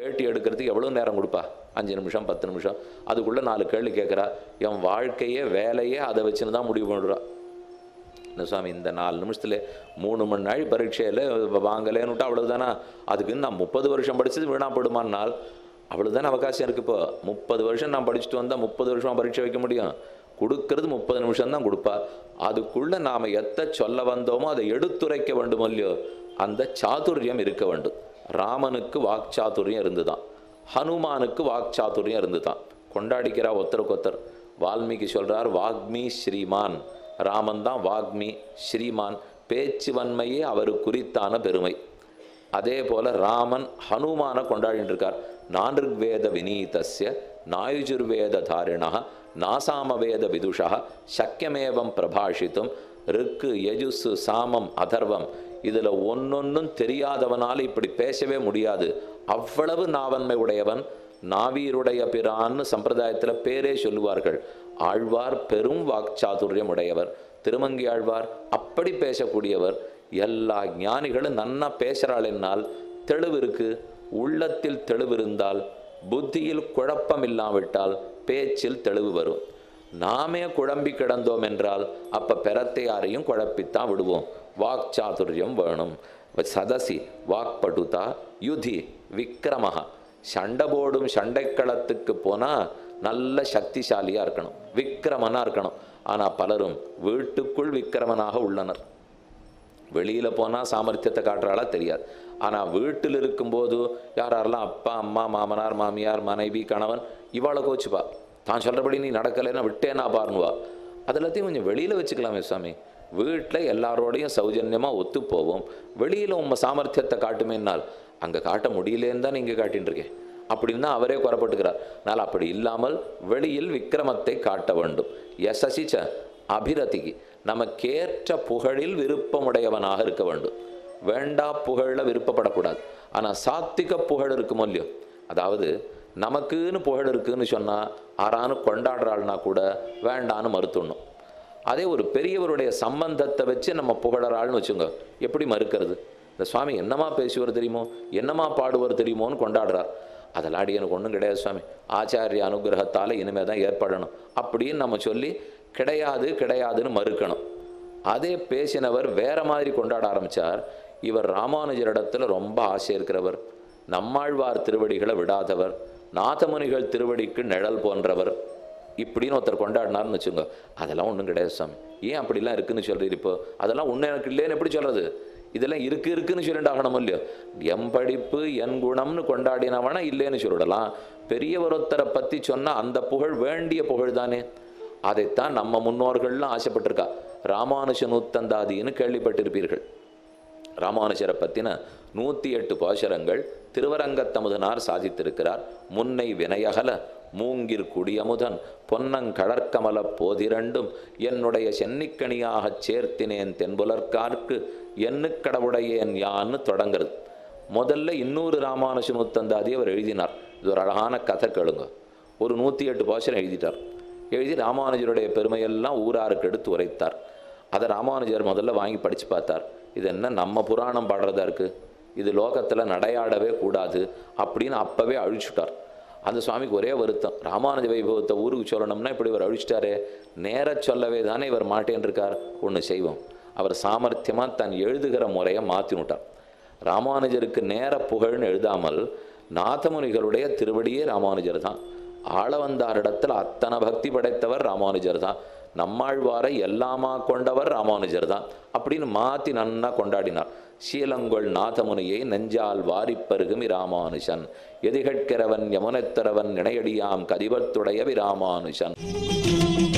பேட்டி எடுக்கிறதுக்கு எவ்வளோ நேரம் கொடுப்பா அஞ்சு நிமிஷம் பத்து நிமிஷம் அதுக்குள்ளே நாலு கேள்வி கேட்குறா என் வாழ்க்கையே வேலையே அதை வச்சுன்னு தான் முடிவு பண்ணுறா என்ன சுவாமி இந்த நாலு நிமிஷத்துல மூணு மணி நாள் பரீட்சையில் வாங்கலேன்னு விட்டா அவ்வளவுதானா அதுக்குன்னு நான் முப்பது வருஷம் படிச்சது வீணா போடுமானால் அவ்வளவுதானே அவகாசம் இருக்கு இப்போ முப்பது வருஷம் நான் படிச்சுட்டு வந்தால் முப்பது வருஷம் பரீட்சை வைக்க முடியும் கொடுக்கறது முப்பது நிமிஷம் தான் கொடுப்பா அதுக்குள்ள நாம எத்த சொல்ல வந்தோமோ அதை எடுத்துரைக்க வேண்டும் இல்லையோ அந்த சாதுரியம் இருக்க வேண்டும் ராமனுக்கு வாக்சாதுரியம் இருந்துதான் ஹனுமானுக்கு வாக்சாதுரியம் இருந்துதான் கொண்டாடிக்கிறா ஒருத்தருக்கு ஒருத்தர் வால்மீகி சொல்றார் வாக்மி ஸ்ரீமான் ராமன் தான் வாக்மி ஸ்ரீமான் பேச்சு வன்மையே அவர் குறித்தான பெருமை அதே போல ராமன் ஹனுமான கொண்டாடிட்டு இருக்கார் நான்ருக்வேத வினீதஸ்ய நாயுஜுர்வேத தாரிணா நாசாமவேத விதுஷா சக்கியமேவம் பிரபாஷித்தும் ருக்கு யஜுசு சாமம் அதர்வம் இதுல ஒன்னொன்னும் தெரியாதவனால இப்படி பேசவே முடியாது அவ்வளவு நாவன்மை உடையவன் நாவீருடைய பிரான்னு சம்பிரதாயத்துல பேரே சொல்லுவார்கள் ஆழ்வார் பெரும் வாக்சாதுரியம் உடையவர் திருமங்கி ஆழ்வார் அப்படி பேசக்கூடியவர் எல்லா ஞானிகளும் நன்னா பேசுகிறாள் என்னால் தெளிவு இருக்கு உள்ளத்தில் தெளிவு இருந்தால் புத்தியில் குழப்பம் இல்லாவிட்டால் பேச்சில் தெளிவு வரும் நாமே குழம்பி கிடந்தோம் என்றால் அப்ப பெறத்தை யாரையும் குழப்பித்தான் விடுவோம் வாக்சாதுரியம் வேணும் சதசி வாக்படுதா யுதி விக்ரமஹா சண்டை போடும் சண்டைக்களத்துக்கு போனா நல்ல சக்திசாலியா இருக்கணும் விக்ரமனா இருக்கணும் ஆனா பலரும் வீட்டுக்குள் விக்ரமனாக உள்ளனர் வெளியில போனா சாமர்த்தியத்தை காட்டுறாளா தெரியாது ஆனா வீட்டில் இருக்கும்போது யார் யாரெல்லாம் அப்பா அம்மா மாமனார் மாமியார் மனைவி கணவன் இவாளை கோச்சுப்பா தான் சொல்றபடி நீ நடக்கலைன்னா விட்டேனா பாருவா அது எல்லாத்தையும் கொஞ்சம் வெளியில வச்சுக்கலாமே சுவாமி வீட்டில் எல்லாரோடையும் சௌஜன்யமா ஒத்து போவோம் வெளியில உங்க சாமர்த்தியத்தை காட்டுமேனால் அங்க காட்ட முடியலேன்னு தான் நீங்க காட்டின்னு இருக்கேன் அப்படின்னு தான் அவரே குறப்பட்டுக்கிறார் அதனால் அப்படி இல்லாமல் வெளியில் விக்கிரமத்தை காட்ட வேண்டும் யசசிச்ச அபிரதிக்கு நமக்கேற்ற புகழில் விருப்பமுடையவனாக இருக்க வேண்டும் வேண்டா புகழில் விருப்பப்படக்கூடாது ஆனால் சாத்திக புகழ் இருக்குமோ இல்லையோ அதாவது நமக்குன்னு புகழ் இருக்குன்னு சொன்னால் ஆறான்னு கொண்டாடுறாள்னா கூட வேண்டான்னு மறுத்துடணும் அதே ஒரு பெரியவருடைய சம்பந்தத்தை வச்சு நம்ம புகழறாள்னு வச்சுங்க எப்படி மறுக்கிறது இந்த சுவாமி என்னமா பேசுவார் தெரியுமோ என்னமா பாடுவார் தெரியுமோன்னு கொண்டாடுறார் அதெல்லாம் அடி எனக்கு ஒன்றும் கிடையாது சுவாமி ஆச்சாரிய அனுகிரகத்தால் இனிமேல் தான் ஏற்படணும் அப்படின்னு நம்ம சொல்லி கிடையாது கிடையாதுன்னு மறுக்கணும் அதே பேசினவர் வேற மாதிரி கொண்டாட ஆரம்பிச்சார் இவர் ராமானுஜரிடத்துல ரொம்ப ஆசை இருக்கிறவர் நம்மாழ்வார் திருவடிகளை விடாதவர் நாதமுனிகள் திருவடிக்கு நிழல் போன்றவர் இப்படின்னு ஒருத்தர் கொண்டாடினார்னு வச்சுங்க அதெல்லாம் ஒன்றும் கிடையாது சாமி ஏன் அப்படிலாம் இருக்குன்னு சொல்றீர் இப்போ அதெல்லாம் ஒன்றும் எனக்கு இல்லைன்னு எப்படி சொல்றது இதெல்லாம் இருக்கு இருக்குன்னு சொல்லிட்டாகணும் இல்லையோ எம் படிப்பு என் குணம்னு கொண்டாடினவனா இல்லைன்னு சொல்லிடலாம் பெரியவர் ஒருத்தரை பற்றி சொன்னால் அந்த புகழ் வேண்டிய புகழ் தானே அதைத்தான் நம்ம முன்னோர்கள்லாம் ஆசைப்பட்டிருக்கா ராமானுஜ நூத்தந்தாதின்னு கேள்விப்பட்டிருப்பீர்கள் ராமானுஜரை பற்றின நூற்றி எட்டு பாசுரங்கள் திருவரங்கத்தமுதனார் சாதித்திருக்கிறார் முன்னை வினையகல மூங்கிற் குடியமுதன் பொன்னங்கடற்கமல போதிரண்டும் என்னுடைய சென்னிக்கணியாகச் சேர்த்தினேன் தென்புலர்கார்க்கு எண்ணுக்கடவுடையேன் யான்னு தொடங்குறது முதல்ல இன்னொரு ராமானுஜ நூத்தந்தாதி அவர் எழுதினார் இது ஒரு அழகான கதை கேளுங்க ஒரு நூற்றி எட்டு பாசுரம் எழுதிட்டார் எழுதி ராமானுஜருடைய பெருமையெல்லாம் ஊராருக்கு எடுத்து உரைத்தார் அதை ராமானுஜர் முதல்ல வாங்கி படித்து பார்த்தார் இது என்ன நம்ம புராணம் பாடுறதா இருக்கு இது லோகத்தில் நடையாடவே கூடாது அப்படின்னு அப்பவே அழிச்சுட்டார் அந்த சுவாமிக்கு ஒரே வருத்தம் ராமானுஜ வைபவத்தை ஊருக்கு சொல்லணும்னா இப்படி இவர் அழிச்சிட்டாரே நேர சொல்லவே தானே இவர் மாட்டேன் இருக்கார் ஒன்று செய்வோம் அவர் சாமர்த்தியமாக தன் எழுதுகிற முறையை மாற்றினுட்டார் ராமானுஜருக்கு நேர புகழ்னு எழுதாமல் நாதமுனிகளுடைய திருவடியே ராமானுஜர் தான் ஆளவந்தாரிடத்தில் அத்தனை பக்தி படைத்தவர் ராமானுஜர் தான் நம்மாழ்வாரை எல்லாமா கொண்டவர் ராமானுஜர் தான் அப்படின்னு மாற்றி நன்னா கொண்டாடினார் சீலங்கொள் நாதமுனியை நெஞ்சால் வாரிப்பருகுமி ராமானுஜன் எதிகட்கிறவன் யமுனத்தரவன் இணையடியாம் கதிபத்துடைய விராமானுஜன்